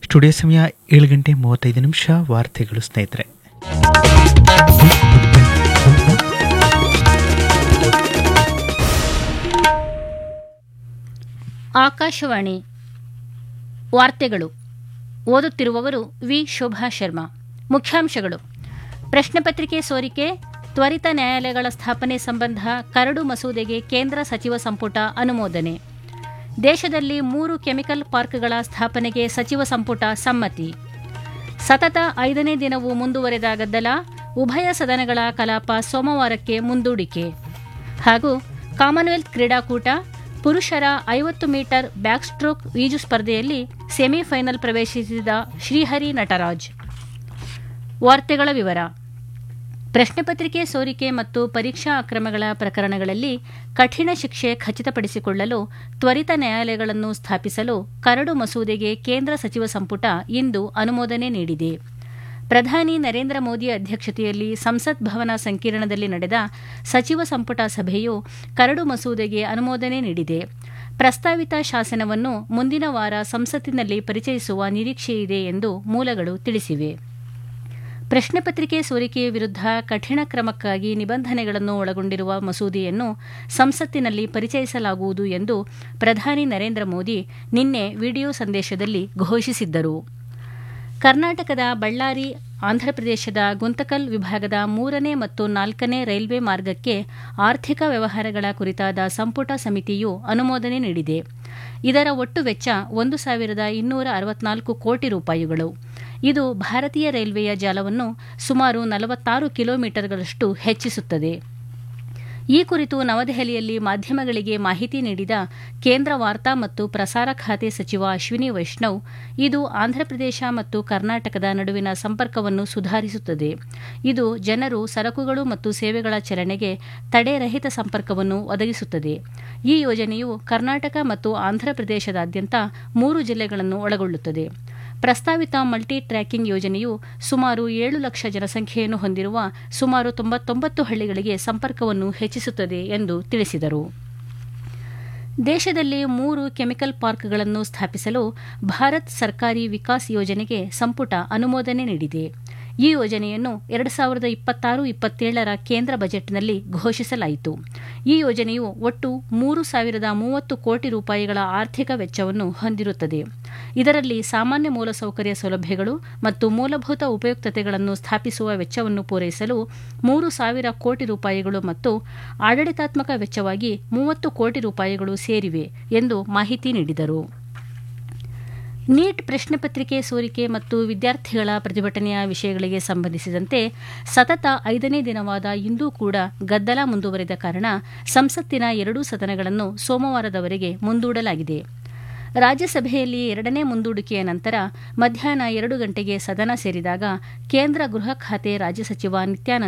studio ಸಮಯ ಏಳು ಗಂಟೆ ಮೂವತ್ತೈದು ನಿಮಿಷ ವಾರ್ತೆಗಳು ಸ್ನೇಹಿತರೆ ಆಕಾಶವಾಣಿ ವಾರ್ತೆಗಳು ಓದುತ್ತಿರುವವರು ವಿ ಶೋಭಾ ಶರ್ಮಾ ಮುಖ್ಯಾಂಶಗಳು ಪ್ರಶ್ನೆ ಪತ್ರಿಕೆ ಸೋರಿಕೆ ತ್ವರಿತ ನ್ಯಾಯಾಲಯಗಳ ಸ್ಥಾಪನೆ ಸಂಬಂಧ ಕರಡು ಮಸೂದೆಗೆ ಕೇಂದ್ರ ಸಚಿವ ಸಂಪುಟ ಅನುಮೋದನೆ ದೇಶದಲ್ಲಿ ಮೂರು ಕೆಮಿಕಲ್ ಪಾರ್ಕ್ಗಳ ಸ್ಥಾಪನೆಗೆ ಸಚಿವ ಸಂಪುಟ ಸಮ್ಮತಿ ಸತತ ಐದನೇ ದಿನವೂ ಮುಂದುವರೆದ ಗದ್ದಲ ಉಭಯ ಸದನಗಳ ಕಲಾಪ ಸೋಮವಾರಕ್ಕೆ ಮುಂದೂಡಿಕೆ ಹಾಗೂ ಕಾಮನ್ವೆಲ್ತ್ ಕ್ರೀಡಾಕೂಟ ಪುರುಷರ ಐವತ್ತು ಮೀಟರ್ ಬ್ಯಾಕ್ ಸ್ಟ್ರೋಕ್ ಈಜು ಸ್ಪರ್ಧೆಯಲ್ಲಿ ಸೆಮಿಫೈನಲ್ ಪ್ರವೇಶಿಸಿದ ಶ್ರೀಹರಿ ನಟರಾಜ್ ವಾರ್ತೆಗಳ ವಿವರ ಪ್ರಶ್ನೆ ಪತ್ರಿಕೆ ಸೋರಿಕೆ ಮತ್ತು ಪರೀಕ್ಷಾ ಅಕ್ರಮಗಳ ಪ್ರಕರಣಗಳಲ್ಲಿ ಕಠಿಣ ಶಿಕ್ಷೆ ಖಚಿತಪಡಿಸಿಕೊಳ್ಳಲು ತ್ವರಿತ ನ್ಯಾಯಾಲಯಗಳನ್ನು ಸ್ಥಾಪಿಸಲು ಕರಡು ಮಸೂದೆಗೆ ಕೇಂದ್ರ ಸಚಿವ ಸಂಪುಟ ಇಂದು ಅನುಮೋದನೆ ನೀಡಿದೆ ಪ್ರಧಾನಿ ನರೇಂದ್ರ ಮೋದಿ ಅಧ್ಯಕ್ಷತೆಯಲ್ಲಿ ಸಂಸತ್ ಭವನ ಸಂಕೀರ್ಣದಲ್ಲಿ ನಡೆದ ಸಚಿವ ಸಂಪುಟ ಸಭೆಯು ಕರಡು ಮಸೂದೆಗೆ ಅನುಮೋದನೆ ನೀಡಿದೆ ಪ್ರಸ್ತಾವಿತ ಶಾಸನವನ್ನು ಮುಂದಿನ ವಾರ ಸಂಸತ್ತಿನಲ್ಲಿ ಪರಿಚಯಿಸುವ ನಿರೀಕ್ಷೆಯಿದೆ ಎಂದು ಮೂಲಗಳು ತಿಳಿಸಿವೆ ಪ್ರಶ್ನೆ ಪತ್ರಿಕೆ ಸೋರಿಕೆಯ ವಿರುದ್ಧ ಕಠಿಣ ಕ್ರಮಕ್ಕಾಗಿ ನಿಬಂಧನೆಗಳನ್ನು ಒಳಗೊಂಡಿರುವ ಮಸೂದೆಯನ್ನು ಸಂಸತ್ತಿನಲ್ಲಿ ಪರಿಚಯಿಸಲಾಗುವುದು ಎಂದು ಪ್ರಧಾನಿ ನರೇಂದ್ರ ಮೋದಿ ನಿನ್ನೆ ವಿಡಿಯೋ ಸಂದೇಶದಲ್ಲಿ ಘೋಷಿಸಿದ್ದರು ಕರ್ನಾಟಕದ ಬಳ್ಳಾರಿ ಆಂಧ್ರಪ್ರದೇಶದ ಗುಂತಕಲ್ ವಿಭಾಗದ ಮೂರನೇ ಮತ್ತು ನಾಲ್ಕನೇ ರೈಲ್ವೆ ಮಾರ್ಗಕ್ಕೆ ಆರ್ಥಿಕ ವ್ಯವಹಾರಗಳ ಕುರಿತಾದ ಸಂಪುಟ ಸಮಿತಿಯು ಅನುಮೋದನೆ ನೀಡಿದೆ ಇದರ ಒಟ್ಟು ವೆಚ್ಚ ಒಂದು ಸಾವಿರದ ಇನ್ನೂರ ಅರವತ್ನಾಲ್ಕು ಕೋಟಿ ರೂಪಾಯಿಗಳು ಇದು ಭಾರತೀಯ ರೈಲ್ವೆಯ ಜಾಲವನ್ನು ಸುಮಾರು ನಲವತ್ತಾರು ಕಿಲೋಮೀಟರ್ಗಳಷ್ಟು ಹೆಚ್ಚಿಸುತ್ತದೆ ಈ ಕುರಿತು ನವದೆಹಲಿಯಲ್ಲಿ ಮಾಧ್ಯಮಗಳಿಗೆ ಮಾಹಿತಿ ನೀಡಿದ ಕೇಂದ್ರ ವಾರ್ತಾ ಮತ್ತು ಪ್ರಸಾರ ಖಾತೆ ಸಚಿವ ಅಶ್ವಿನಿ ವೈಷ್ಣವ್ ಇದು ಆಂಧ್ರಪ್ರದೇಶ ಮತ್ತು ಕರ್ನಾಟಕದ ನಡುವಿನ ಸಂಪರ್ಕವನ್ನು ಸುಧಾರಿಸುತ್ತದೆ ಇದು ಜನರು ಸರಕುಗಳು ಮತ್ತು ಸೇವೆಗಳ ಚಲನೆಗೆ ತಡೆರಹಿತ ಸಂಪರ್ಕವನ್ನು ಒದಗಿಸುತ್ತದೆ ಈ ಯೋಜನೆಯು ಕರ್ನಾಟಕ ಮತ್ತು ಆಂಧ್ರಪ್ರದೇಶದಾದ್ಯಂತ ಮೂರು ಜಿಲ್ಲೆಗಳನ್ನು ಒಳಗೊಳ್ಳುತ್ತದೆ ಪ್ರಸ್ತಾವಿತ ಮಲ್ಟಿ ಟ್ರ್ಯಾಕಿಂಗ್ ಯೋಜನೆಯು ಸುಮಾರು ಏಳು ಲಕ್ಷ ಜನಸಂಖ್ಯೆಯನ್ನು ಹೊಂದಿರುವ ಸುಮಾರು ತೊಂಬತ್ತೊಂಬತ್ತು ಹಳ್ಳಿಗಳಿಗೆ ಸಂಪರ್ಕವನ್ನು ಹೆಚ್ಚಿಸುತ್ತದೆ ಎಂದು ತಿಳಿಸಿದರು ದೇಶದಲ್ಲಿ ಮೂರು ಕೆಮಿಕಲ್ ಪಾರ್ಕ್ಗಳನ್ನು ಸ್ಥಾಪಿಸಲು ಭಾರತ್ ಸರ್ಕಾರಿ ವಿಕಾಸ್ ಯೋಜನೆಗೆ ಸಂಪುಟ ಅನುಮೋದನೆ ನೀಡಿದೆ ಈ ಯೋಜನೆಯನ್ನು ಎರಡು ಸಾವಿರದ ಇಪ್ಪತ್ತಾರು ಇಪ್ಪತ್ತೇಳರ ಕೇಂದ್ರ ಬಜೆಟ್ನಲ್ಲಿ ಘೋಷಿಸಲಾಯಿತು ಈ ಯೋಜನೆಯು ಒಟ್ಟು ಮೂರು ಸಾವಿರದ ಮೂವತ್ತು ಕೋಟಿ ರೂಪಾಯಿಗಳ ಆರ್ಥಿಕ ವೆಚ್ಚವನ್ನು ಹೊಂದಿರುತ್ತದೆ ಇದರಲ್ಲಿ ಸಾಮಾನ್ಯ ಮೂಲಸೌಕರ್ಯ ಸೌಲಭ್ಯಗಳು ಮತ್ತು ಮೂಲಭೂತ ಉಪಯುಕ್ತತೆಗಳನ್ನು ಸ್ಥಾಪಿಸುವ ವೆಚ್ಚವನ್ನು ಪೂರೈಸಲು ಮೂರು ಸಾವಿರ ಕೋಟಿ ರೂಪಾಯಿಗಳು ಮತ್ತು ಆಡಳಿತಾತ್ಮಕ ವೆಚ್ಚವಾಗಿ ಮೂವತ್ತು ಕೋಟಿ ರೂಪಾಯಿಗಳು ಸೇರಿವೆ ಎಂದು ಮಾಹಿತಿ ನೀಡಿದರು ನೀಟ್ ಪ್ರಶ್ನೆ ಪತ್ರಿಕೆ ಸೋರಿಕೆ ಮತ್ತು ವಿದ್ಯಾರ್ಥಿಗಳ ಪ್ರತಿಭಟನೆಯ ವಿಷಯಗಳಿಗೆ ಸಂಬಂಧಿಸಿದಂತೆ ಸತತ ಐದನೇ ದಿನವಾದ ಇಂದೂ ಕೂಡ ಗದ್ದಲ ಮುಂದುವರೆದ ಕಾರಣ ಸಂಸತ್ತಿನ ಎರಡೂ ಸದನಗಳನ್ನು ಸೋಮವಾರದವರೆಗೆ ಮುಂದೂಡಲಾಗಿದೆ ರಾಜ್ಯಸಭೆಯಲ್ಲಿ ಎರಡನೇ ಮುಂದೂಡಿಕೆಯ ನಂತರ ಮಧ್ಯಾಹ್ನ ಎರಡು ಗಂಟೆಗೆ ಸದನ ಸೇರಿದಾಗ ಕೇಂದ್ರ ಗೃಹ ಖಾತೆ ರಾಜ್ಯ ಸಚಿವ ನಿತ್ಯಾನಂದ